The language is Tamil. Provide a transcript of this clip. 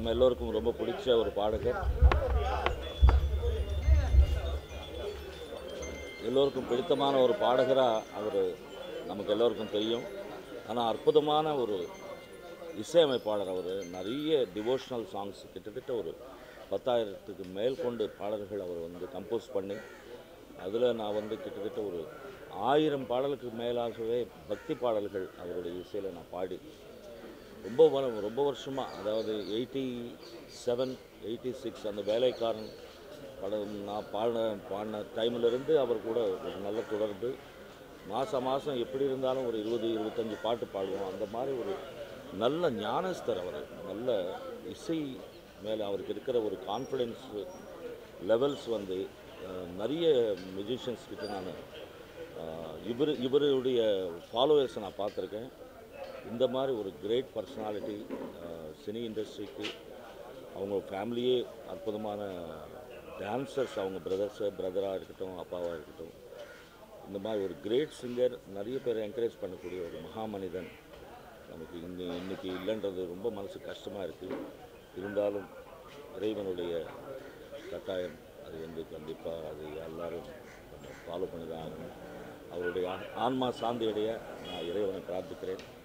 நம்ம எல்லோருக்கும் ரொம்ப பிடிச்ச ஒரு பாடகர் எல்லோருக்கும் பிடித்தமான ஒரு பாடகராக அவர் நமக்கு எல்லோருக்கும் தெரியும் ஆனால் அற்புதமான ஒரு இசையமைப்பாளர் அவர் நிறைய டிவோஷனல் சாங்ஸ் கிட்டத்தட்ட ஒரு பத்தாயிரத்துக்கு மேல் கொண்டு பாடல்கள் அவர் வந்து கம்போஸ் பண்ணி அதில் நான் வந்து கிட்டத்தட்ட ஒரு ஆயிரம் பாடலுக்கு மேலாகவே பக்தி பாடல்கள் அவருடைய இசையில் நான் பாடி ரொம்ப வர- ரொம்ப வருஷமாக அதாவது எயிட்டி செவன் எயிட்டி சிக்ஸ் அந்த வேலைக்காரன் படம் நான் பாடின பாடின டைமிலிருந்து அவர் கூட ஒரு நல்ல தொடர்பு மாதம் மாதம் எப்படி இருந்தாலும் ஒரு இருபது இருபத்தஞ்சி பாட்டு பாடுவோம் அந்த மாதிரி ஒரு நல்ல ஞானஸ்தர் அவர் நல்ல இசை மேலே அவருக்கு இருக்கிற ஒரு கான்ஃபிடென்ஸ் லெவல்ஸ் வந்து அஹ், நிறைய மியூசிஷியன்ஸ் கிட்ட நான் இவர் இவருடைய ஃபாலோவர்ஸை நான் பார்த்துருக்கேன் இந்த மாதிரி ஒரு கிரேட் பர்சனாலிட்டி சினி இண்டஸ்ட்ரிக்கு அவங்க ஃபேமிலியே அற்புதமான டான்சர்ஸ் அவங்க பிரதர்ஸு பிரதராக இருக்கட்டும் அப்பாவாக இருக்கட்டும் இந்த மாதிரி ஒரு கிரேட் சிங்கர் நிறைய பேர் என்கரேஜ் பண்ணக்கூடிய ஒரு மகாமனிதன் நமக்கு இன்னி இன்னைக்கு இல்லைன்றது ரொம்ப மனசு கஷ்டமாக இருக்குது இருந்தாலும் இறைவனுடைய கட்டாயம் அது வந்து கண்டிப்பாக அது எல்லாரும் ஃபாலோ பண்ணி தான் ஆகணும் அவருடைய ஆ- ஆன்மா சாந்தியடைய நான் இறைவனை பிரார்த்திக்கிறேன்